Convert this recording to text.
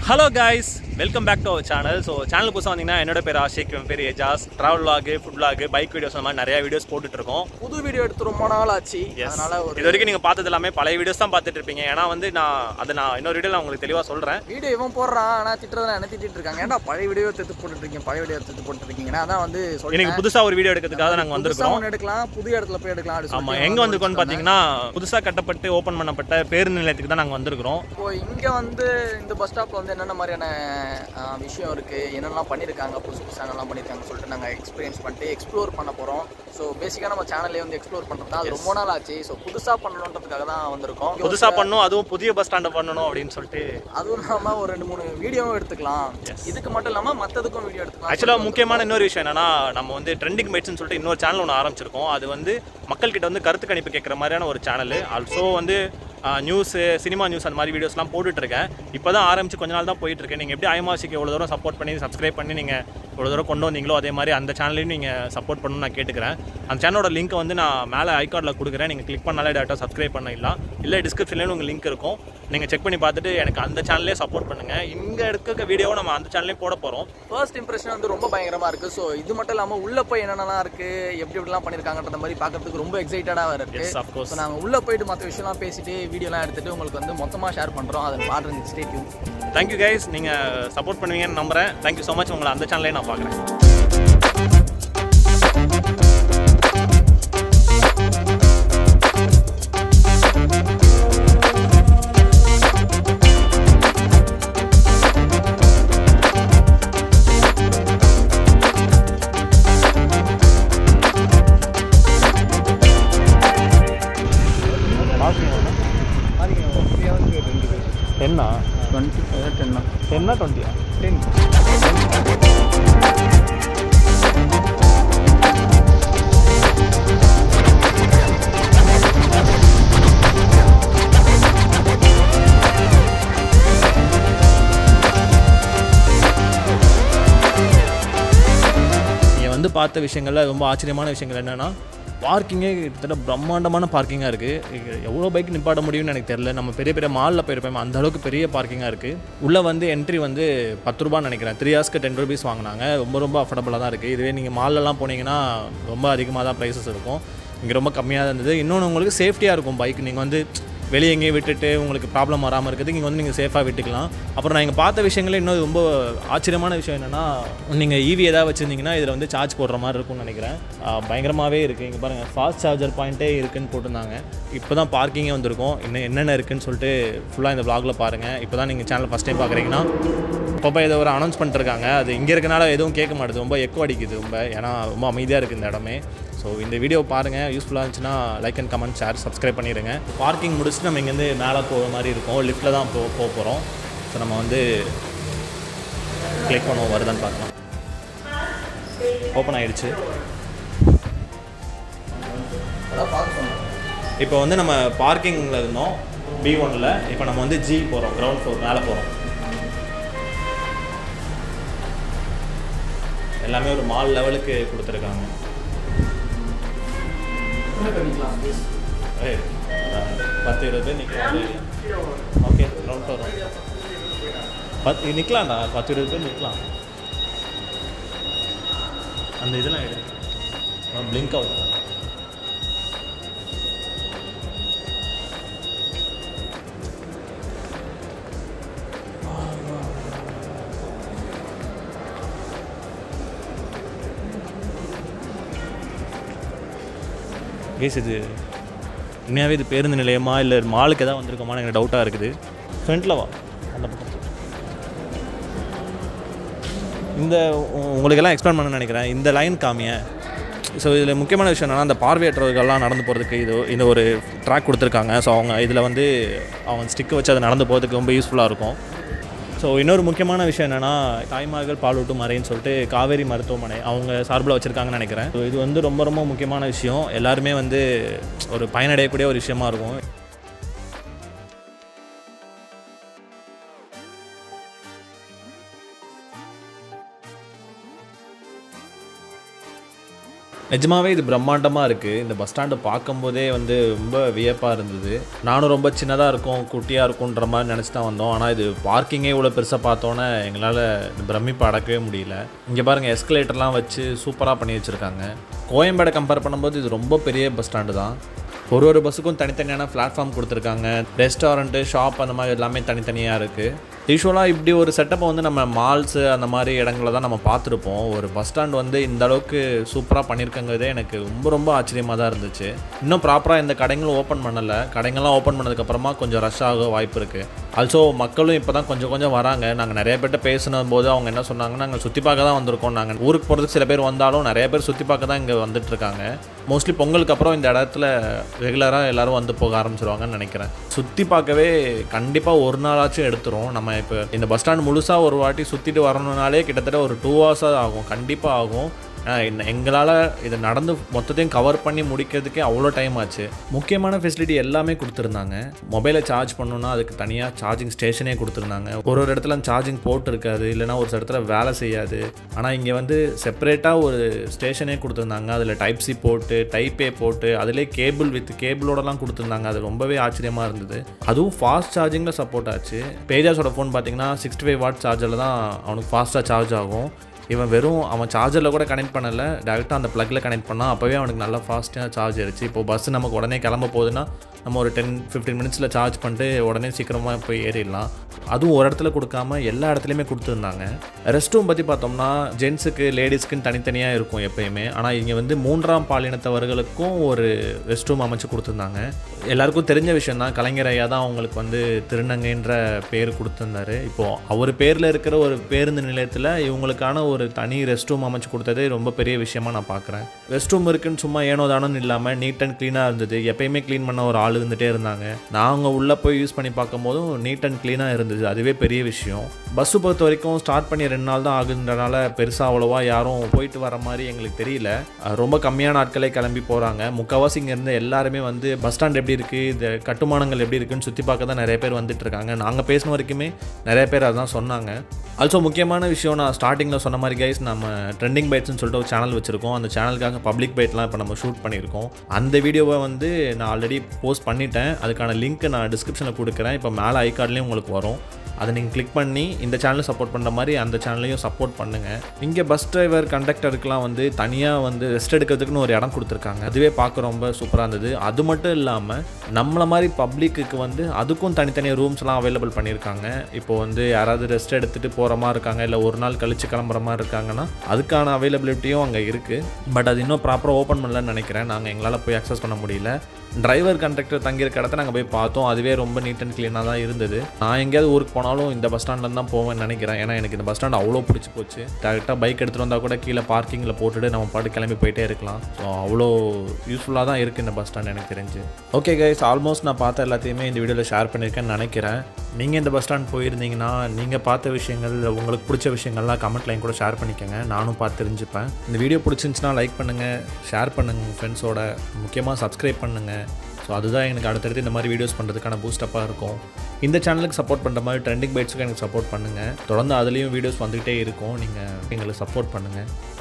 Hello guys welcome back to our channel so channel புதுசாக வந்தீங்கன்னா என்னோட பேர் ஆஷிக் என் பேர் Ejaz travel vlog food vlog bike videos அந்த மாதிரி நிறைய வீடியோஸ் போட்டுட்டு இருக்கோம் புது வீடியோ எடுத்து ரொம்ப நாள் ஆச்சு Yes. அதனால ஒரு இது வரைக்கும் நீங்கள் பார்த்தது எல்லாமே பழைய வீடியோஸ் தான் பார்த்துட்டு இருப்பீங்க ஏன்னா வந்து நான் அதை நான் இன்னொரு வீடியோவில் உங்களுக்கு தெளிவாக சொல்கிறேன் வீடியோ இவன் போடுறான் ஆனா திட்டுறதுல என்ன திட்டிட்டு இருக்காங்க ஏன்டா பழைய வீடியோ எடுத்து போட்டுட்டு இருக்கீங்க பழைய வீடியோ எடுத்து போட்டுட்டு இருக்கீங்கன்னா அதான் வந்து இன்னைக்கு சொல்லிட்டேன் புதுசாக ஒரு வீடியோ எடுக்கிறதுக்காக நாங்கள் புதுசா வந்திருக்கோம் ஒண்ணு எடுக்கலாம் புது இடத்துல போய் எடுக்கலாம் அப்படி ஆமாம் சொல்லிட்டு எங்கே வந்து வந்திருக்கோம்னு பார்த்தீங்கன்னா புதுசாக கட்டப்பட்டு ஓப்பன் பண்ணப்பட்ட பேருந்து நிலையத்துக்கு தான் நாங்கள் வந்திருக்கிறோம் இப்போ இங்க வந்து இந்த பஸ் ஸ்டாப்ல வந்து என்னென்ன மாதிரியான ஆ, விஷயம் இருக்கு என்னென்னலாம் பண்ணிருக்காங்க புதுசு புதுசா என்னெல்லாம் பண்ணிருக்காங்க சொல்லிட்டு நாங்க எக்ஸ்பீரியன்ஸ் பண்ணிட்டு எக்ஸ்ப்ளோர் பண்ண போறோம் ஸோ பேசிக்கா நம்ம சேனல்லே வந்து எக்ஸ்ப்ளோர் பண்றது தான் அது ரொம்ப நாள் ஆச்சு ஸோ புதுசா பண்ணணுன்றதுக்காக தான் வந்திருக்கோம் புதுசாக பண்ணணும் அதுவும் புதிய பஸ் ஸ்டாண்டை பண்ணணும் அப்படின்னு சொல்லிட்டு அதுவும் இல்லாம ஒரு ரெண்டு மூணு வீடியோவும் எடுத்துக்கலாம் இதுக்கு மட்டும் இல்லாம மத்ததுக்கும் வீடியோ எடுத்துக்கலாம் ஆக்சுவலாக முக்கியமான இன்னொரு விஷயம் என்னன்னா நம்ம வந்து ட்ரெண்டிங் பைட்ஸ்னு சொல்லிட்டு இன்னொரு சேனல் ஒன்று ஆரம்பிச்சிருக்கோம் அது வந்து மக்கள்கிட்ட வந்து கருத்து கணிப்பு கேட்குற மாதிரியான ஒரு சேனல் ஆல்சோ வந்து நியூஸு சினிமா நியூஸ் அந்த மாதிரி வீடியோஸ்லாம் போட்டுட்டு இருக்கேன் இப்போ தான் ஆரம்பிச்சு கொஞ்ச நாள் தான் போயிட்டு இருக்கேன் நீங்கள் எப்படி ஐமாசிக்கு எவ்வளோ தூரம் சப்போர்ட் பண்ணி சப்ஸ்கிரைப் பண்ணி நீங்கள் இவ்வளோ தூரம் கொண்டு வந்தீங்களோ அதே மாதிரி அந்த சேனலையும் நீங்கள் சப்போர்ட் பண்ணணும்னு நான் கேட்டுக்கிறேன் அந்த சேனலோட லிங்க் வந்து நான் மேலே ஐகார்டில் கொடுக்குறேன் நீங்கள் கிளிக் பண்ணாலே டேரெக்டாக சப்ஸ்கிரைப் பண்ணிடலாம் இல்லை டிஸ்கிரிப்ஷன்லேயும் உங்கள் லிங்க் இருக்கும் நீங்கள் செக் பண்ணி பார்த்துட்டு எனக்கு அந்த சேனல்லே சப்போர்ட் பண்ணுங்கள் இங்கே இருக்க வீடியோவை நம்ம அந்த சேனல்லே போட போகிறோம் ஃபர்ஸ்ட் இம்ப்ரெஷன் வந்து ரொம்ப பயங்கரமா இருக்கு ஸோ இது மட்டும் இல்லாம உள்ள போய் என்னென்னலாம் இருக்கு எப்படி எப்படிலாம் பண்ணிருக்காங்கன்ற மாதிரி பார்க்கறதுக்கு ரொம்ப எக்ஸைட்டடா இருக்கு எஸ் அஃப்கோர்ஸ் ஸோ நாங்கள் உள்ள போயிட்டு மற்ற விஷயம்லாம் பேசிட்டு வீடியோலாம் எடுத்துட்டு உங்களுக்கு வந்து மொத்தமா ஷேர் பண்றோம் அதை பாடுறது ஸ்டே டியூன் தேங்க்யூ கைஸ் நீங்கள் சப்போர்ட் பண்ணுவீங்கன்னு நம்புறேன் தேங்க்யூ ஸோ மச் உங்களை அந்த சேனலே நான் பார்க்குறேன் டென்னா டுவெண்ட்டி ஃபைவ் டென்னா டென்னா டுவெண்ட்டியா டென் நீங்கள் வந்து பார்த்த விஷயங்கள்ல ரொம்ப ஆச்சரியமான விஷயங்கள் என்னென்னா பார்க்கிங்கே கிட்டத்தட்ட பிரம்மாண்டமான பார்க்கிங்காக இருக்குது எவ்வளோ பைக் நிப்பாட்ட முடியும்னு எனக்கு தெரியல நம்ம பெரிய பெரிய மாலில் போயிருப்போம் அந்த அளவுக்கு பெரிய பார்க்கிங்காக இருக்குது உள்ளே வந்து என்ட்ரி வந்து பத்து ரூபான்னு நினைக்கிறேன் த்ரீ ஹவர்ஸ்க்கு டென் ருபீஸ் வாங்கினாங்க ரொம்ப ரொம்ப அஃபோர்டபுளாக தான் இருக்குது இதுவே நீங்கள் மால்லலாம் போனீங்கன்னா ரொம்ப அதிகமாக தான் ப்ரைஸஸ் இருக்கும் இங்கே ரொம்ப கம்மியாக தான் இருந்தது இன்னொன்று உங்களுக்கு சேஃப்டியாக இருக்கும் பைக் நீங்கள் வந்து வெளியே எங்கேயும் விட்டுட்டு உங்களுக்கு ப்ராப்ளம் வராமல் இருக்கிறதுக்கு இங்கே வந்து நீங்கள் சேஃபாக விட்டுக்கலாம் அப்புறம் நான் இங்கே பார்த்த விஷயங்களே இன்னும் ரொம்ப ஆச்சரியமான விஷயம் என்னென்னா நீங்கள் ஈவி ஏதாவது வச்சுருந்தீங்கன்னா இதில் வந்து சார்ஜ் போடுற மாதிரி இருக்கும்னு நினைக்கிறேன் பயங்கரமாகவே இருக்குது இங்கே பாருங்கள் ஃபாஸ்ட் சார்ஜர் பாயிண்ட்டே இருக்குன்னு போட்டிருந்தாங்க இப்போ தான் பார்க்கிங்கே வந்திருக்கும் இன்னும் என்னென்ன இருக்குன்னு சொல்லிட்டு ஃபுல்லாக இந்த vlogல பாருங்கள் இப்போ தான் நீங்கள் சேனல் ஃபஸ்ட் டைம் பார்க்குறீங்கன்னா இப்போ ஏதோ ஒரு அனௌன்ஸ் பண்ணிருக்காங்க அது இங்கே இருக்கனால எதுவும் கேட்க மாட்டுது ரொம்ப எக்கோ அடிக்குது ரொம்ப ஏன்னா ரொம்ப அமைதியாக இருக்குது இந்த இடமே ஸோ இந்த வீடியோ பாருங்கள் யூஸ்ஃபுல்லாக இருந்துச்சுன்னா like and comment share subscribe பண்ணிடுங்க பார்க்கிங் முடிச்சுட்டு நம்ம இங்கேருந்து மேலே போகிற மாதிரி இருக்கும் லிஃப்ட்டில் தான் போ போக போகிறோம் ஸோ நம்ம வந்து கிளிக் பண்ணுவோம் வருதான்னு பார்க்கலாம் ஓப்பன் ஆயிடுச்சு அதான் பார்க்கணும் இப்போ வந்து நம்ம பார்க்கிங்கில் இருந்தோம் பி ஒனில் இப்போ நம்ம வந்து ஜி போகிறோம் கிரவுண்ட் ஃப்ளோர் மேலே போகிறோம் எல்லாமே ஒரு மால் லெவலுக்கு கொடுத்துருக்காங்க பண்ணிக்கலாம் ஏய், அதான், பத்து இருபது பேர் நிற்கலாம் ஓகே கிரவுண்ட் ஃப்ளோர் பத்து நிற்கலாம்டா பத்து இருபது பேர் நிற்கலாம் அந்த இதெல்லாம் எடு பிளிங்க் ஆகுது கேஸ் இது உண்மையாகவே இது பேருந்து நிலையமா இல்லை மாலுக்கு எதாவது வந்திருக்கோமான்னு எனக்கு டவுட்டாக இருக்குது ஃப்ரண்ட்டில் வா அந்த பக்கம் இந்த உ- உங்களுக்கெல்லாம் எக்ஸ்பிளைன் பண்ண நினைக்கிறேன் இந்த லைன் காமிய ஸோ இதில் முக்கியமான விஷயம் என்னென்னா அந்த பார்வையற்றவர்கள்லாம் நடந்து போகிறதுக்கு இது இந்த ஒரு ட்ராக் கொடுத்துருக்காங்க ஸோ அவங்க இதில் வந்து அவங்க ஸ்டிக்கு வச்சு அதை நடந்து போகிறதுக்கு ரொம்ப யூஸ்ஃபுல்லாக இருக்கும் ஸோ இன்னொரு முக்கியமான விஷயம் என்னென்னா தாய்மார்கள் பாலூட்டும் மறைன்னு சொல்லிட்டு காவேரி மருத்துவமனை அவங்க சார்பில் வச்சுருக்காங்கன்னு நினைக்கிறேன் ஸோ இது வந்து ரொம்ப ரொம்ப முக்கியமான விஷயம் எல்லாருமே வந்து ஒரு பயனடையக்கூடிய ஒரு விஷயமா இருக்கும் நிஜமாவே இது பிரம்மாண்டமாக இருக்குது இந்த பஸ் ஸ்டாண்டு பார்க்கும்போதே வந்து ரொம்ப வியப்பாக இருந்தது நானும் ரொம்ப சின்னதாக இருக்கும் குட்டியாக இருக்குன்ற மாதிரி நினச்சி தான் வந்தோம் ஆனால் இது பார்க்கிங்கே இவ்வளோ பெருசாக பார்த்தோன்னே எங்களால் இந்த பிரமிப்பை அடக்கவே முடியல இங்கே பாருங்கள் எஸ்கலேட்டர்லாம் வச்சு சூப்பராக பண்ணி வச்சுருக்காங்க கோயம்பேடை கம்பேர் பண்ணும்போது இது ரொம்ப பெரிய பஸ் ஸ்டாண்டு தான் ஒரு ஒரு பஸ்ஸுக்கும் தனித்தனியான பிளாட்ஃபார்ம் கொடுத்துருக்காங்க ரெஸ்டாரண்ட்டு ஷாப் அந்த மாதிரி எல்லாமே தனித்தனியாக இருக்குது யூஸ்வலாக இப்படி ஒரு செட்டப்பை வந்து நம்ம மால்ஸு அந்த மாதிரி இடங்கள தான் நம்ம பார்த்துருப்போம் ஒரு பஸ் ஸ்டாண்ட் வந்து இந்த அளவுக்கு சூப்பராக பண்ணியிருக்கங்கிறதே எனக்கு ரொம்ப ரொம்ப ஆச்சரியமாக தான் இருந்துச்சு இன்னும் ப்ராப்பராக இந்த கடைங்களும் ஓப்பன் பண்ணலை கடைங்கள்லாம் ஓப்பன் பண்ணதுக்கப்புறமா கொஞ்சம் ரஷ் ஆக வாய்ப்பு இருக்குது ஆல்சோ மக்களும் இப்போ தான் கொஞ்சம் கொஞ்சம் வராங்க நாங்கள் நிறைய பேர்ட்ட பேசின போது அவங்க என்ன சொன்னாங்க நாங்கள் சுற்றி பார்க்க தான் வந்திருக்கோம் நாங்கள் ஊருக்கு போகிறதுக்கு சில பேர் வந்தாலும் நிறைய பேர் சுற்றி பார்க்க தான் இங்கே வந்துட்டுருக்காங்க மோஸ்ட்லி பொங்கலுக்கு அப்புறம் இந்த இடத்துல ரெகுலராக எல்லாரும் வந்து போக ஆரம்பிச்சிருவாங்கன்னு நினைக்கிறேன் சுற்றி பார்க்கவே கண்டிப்பாக ஒரு நாளாச்சும் எடுத்துரும் நம்ம இப்போ இந்த பஸ் ஸ்டாண்ட் முழுசாக ஒரு வாட்டி சுற்றிட்டு வரணுனாலே கிட்டத்தட்ட ஒரு டூ ஹவர்ஸாக ஆகும் கண்டிப்பாக ஆகும் எங்களால் இதை நடந்து மொத்தத்தையும் கவர் பண்ணி முடிக்கிறதுக்கே அவ்வளோ டைம் ஆச்சு முக்கியமான ஃபெசிலிட்டி எல்லாமே கொடுத்துருந்தாங்க மொபைலை சார்ஜ் பண்ணணுன்னா அதுக்கு தனியாக சார்ஜிங் ஸ்டேஷனே கொடுத்துருந்தாங்க ஒரு ஒரு இடத்துல சார்ஜிங் போர்ட் இருக்காது இல்லைனா ஒரு சில இடத்துல வேலை செய்யாது ஆனால் இங்கே வந்து செப்பரேட்டாக ஒரு ஸ்டேஷனே கொடுத்துருந்தாங்க அதில் டைப் சி போட்டு டைப் ஏ போட்டு அதிலே கேபிள் வித் கேபிளோடலாம் கொடுத்துருந்தாங்க அது ரொம்பவே ஆச்சரியமாக இருந்தது அதுவும் ஃபாஸ்ட் சார்ஜிங்கில் சப்போர்ட் ஆச்சு பேஜாஸோட ஃபோன் பார்த்தீங்கன்னா சிக்ஸ்டி ஃபைவ் வாட் சார்ஜரில் தான் அவனுக்கு ஃபாஸ்ட்டாக சார்ஜ் ஆகும் இவன் வெறும் அவன் சார்ஜரில் கூட கனெக்ட் பண்ணலை டேரெக்டாக அந்த ப்ளக்கில் கனெக்ட் பண்ணால் அப்போவே அவனுக்கு நல்லா ஃபாஸ்ட்டாக சார்ஜ் ஆயிடுச்சு இப்போ பஸ் நமக்கு உடனே கிளம்ப போகுதுன்னா நம்ம ஒரு டென் ஃபிஃப்டீன் மினிட்ஸில் சார்ஜ் பண்ணிட்டு உடனே சீக்கிரமாக போய் ஏறிடலாம் அதுவும் ஒரு இடத்துல கொடுக்காம எல்லா இடத்துலையுமே கொடுத்துருந்தாங்க ரெஸ்ட் ரூம் பற்றி பார்த்தோம்னா ஜென்ஸுக்கு லேடிஸ்க்குன்னு தனித்தனியாக இருக்கும் எப்பயுமே ஆனால் இங்கே வந்து மூன்றாம் பாலினத்தவர்களுக்கும் ஒரு ரெஸ்ட் ரூம் அமைச்சு கொடுத்துருந்தாங்க எல்லாருக்கும் தெரிஞ்ச விஷயம் தான் கலைஞர் ஐயா தான் அவங்களுக்கு வந்து திருநங்கைன்ற பேர் கொடுத்துருந்தாரு இப்போது அவர் பேரில் இருக்கிற ஒரு பேருந்து நிலையத்தில் இவங்களுக்கான ஒரு தனி ரெஸ்ட் ரூம் அமைச்சு கொடுத்ததே ரொம்ப பெரிய விஷயமா நான் பார்க்குறேன் ரெஸ்ட் ரூம் இருக்குன்னு சும்மா ஏனோ தானோன்னு இல்லாமல் நீட் அண்ட் க்ளீனாக இருந்தது எப்பயுமே க்ளீன் பண்ண ஒரு ஆள் இருந்துகிட்டே இருந்தாங்க நாங்கள் உள்ளே போய் யூஸ் பண்ணி பார்க்கும்போதும் நீட் அண்ட் க்ளீனாக இருந்தது அதுவே பெரிய விஷயம் பஸ்ஸு பொறுத்த வரைக்கும் ஸ்டார்ட் பண்ணி ரெண்டு நாள் தான் ஆகுதுன்றனால பெருசாக அவ்வளோவா யாரும் போயிட்டு வர மாதிரி எங்களுக்கு தெரியல அஹ் ரொம்ப கம்மியான ஆட்களே கிளம்பி போகிறாங்க முக்கால்வாசி இங்கேருந்து எல்லாருமே வந்து பஸ் ஸ்டாண்ட் எப்படி இருக்குது இந்த கட்டுமானங்கள் எப்படி இருக்குன்னு சுற்றி பார்க்க தான் நிறைய பேர் வந்துட்டு இருக்காங்க நாங்கள் பேசின வரைக்குமே நிறைய பேர் அதான் சொன்னாங்க ஆல்சோ முக்கியமான விஷயம் நான் ஸ்டார்டிங்கில் சொன்ன மாதிரி கைஸ் நம்ம ட்ரெண்டிங் பைட்ஸ்னு சொல்லிட்டு ஒரு சேனல் வச்சுருக்கோம் அந்த சேனலுக்காக பப்ளிக் பைட்லாம் இப்போ நம்ம ஷூட் பண்ணியிருக்கோம் அந்த வீடியோவை வந்து நான் ஆல்ரெடி போஸ்ட் பண்ணிட்டேன் அதுக்கான லிங்க் நான் டிஸ்கிரிப்ஷனில் கொடுக்குறேன் இப்போ மேலே ஐகார்ட்லேயும் உங்களுக்கு வரும் அதை நீங்கள் கிளிக் பண்ணி இந்த சேனலை சப்போர்ட் பண்ணுற மாதிரி அந்த சேனலையும் சப்போர்ட் பண்ணுங்கள் இங்கே பஸ் டிரைவர் கண்டக்டருக்குலாம் வந்து தனியாக வந்து ரெஸ்ட் எடுக்கிறதுக்குன்னு ஒரு இடம் கொடுத்துருக்காங்க அதுவே பார்க்க ரொம்ப சூப்பராக இருந்தது அது மட்டும் இல்லாமல் நம்மளை மாதிரி பப்ளிக்கு வந்து அதுக்கும் தனித்தனியாக ரூம்ஸ்லாம் அவைலபிள் பண்ணியிருக்காங்க இப்போ வந்து யாராவது ரெஸ்ட் எடுத்துகிட்டு போகிற மாதிரி இருக்காங்க இல்லை ஒரு நாள் கழிச்சு கிளம்புற மாதிரி இருக்காங்கன்னா அதுக்கான அவைலபிலிட்டியும் அங்கே இருக்குது பட் அது இன்னும் ப்ராப்பராக ஓப்பன் பண்ணலன்னு நினைக்கிறேன் நாங்கள் எங்களால் போய் அக்சஸ் பண்ண முடியல டிரைவர் கண்டக்டர் தங்கியிருக்க இடத்த நாங்கள் போய் பார்த்தோம் அதுவே ரொம்ப நீட் அண்ட் க்ளீனாக தான் இருந்தது நான் எங்கேயாவது ஊருக்கு போனாலும் இந்த பஸ் ஸ்டாண்டில் தான் போவேன்னு நினைக்கிறேன் ஏன்னா எனக்கு இந்த பஸ் ஸ்டாண்ட் அவ்வளோ பிடிச்சி போச்சு டேரெக்டாக பைக் எடுத்துகிட்டு வந்தால் கூட கீழே பார்க்கிங்கில் போட்டுட்டு நம்ம பாட்டு கிளம்பி போயிட்டே இருக்கலாம் ஸோ அவ்வளோ யூஸ்ஃபுல்லாக தான் இருக்குது இந்த பஸ் ஸ்டாண்ட் எனக்கு தெரிஞ்சு ஓகே கைஸ் ஆல்மோஸ்ட் நான் பார்த்த எல்லாத்தையுமே இந்த வீடியோவில் ஷேர் பண்ணியிருக்கேன்னு நினைக்கிறேன் நீங்கள் இந்த பஸ் ஸ்டாண்ட் போயிருந்தீங்கன்னா நீங்கள் பார்த்த விஷயங்கள் இல்ல உங்களுக்கு பிடிச்ச விஷயங்கள்லாம் கமெண்ட் லைன் கூட ஷேர் பண்ணிக்கோங்க நானும் பார்த்து தெரிஞ்சுப்பேன் இந்த வீடியோ பிடிச்சிருந்துச்சுன்னா லைக் பண்ணுங்கள் ஷேர் பண்ணுங்கள் உங்கள் ஃப்ரெண்ட்ஸோட முக்கியமாக சப்ஸ்கிரைப் பண்ணுங்கள் ஸோ அதுதான் எனக்கு அடுத்தடுத்து இந்த மாதிரி வீடியோஸ் பண்ணுறதுக்கான பூஸ்டப்பாக இருக்கும் இந்த சேனலுக்கு சப்போர்ட் பண்ணுற மாதிரி ட்ரெண்டிங் பைட்ஸுக்கு எனக்கு சப்போர்ட் பண்ணுங்கள் தொடர்ந்து அதுலேயும் வீடியோஸ் வந்துகிட்டே இருக்கும் நீங்கள் எங்களுக்கு சப்போர்ட் பண்ணுங்கள்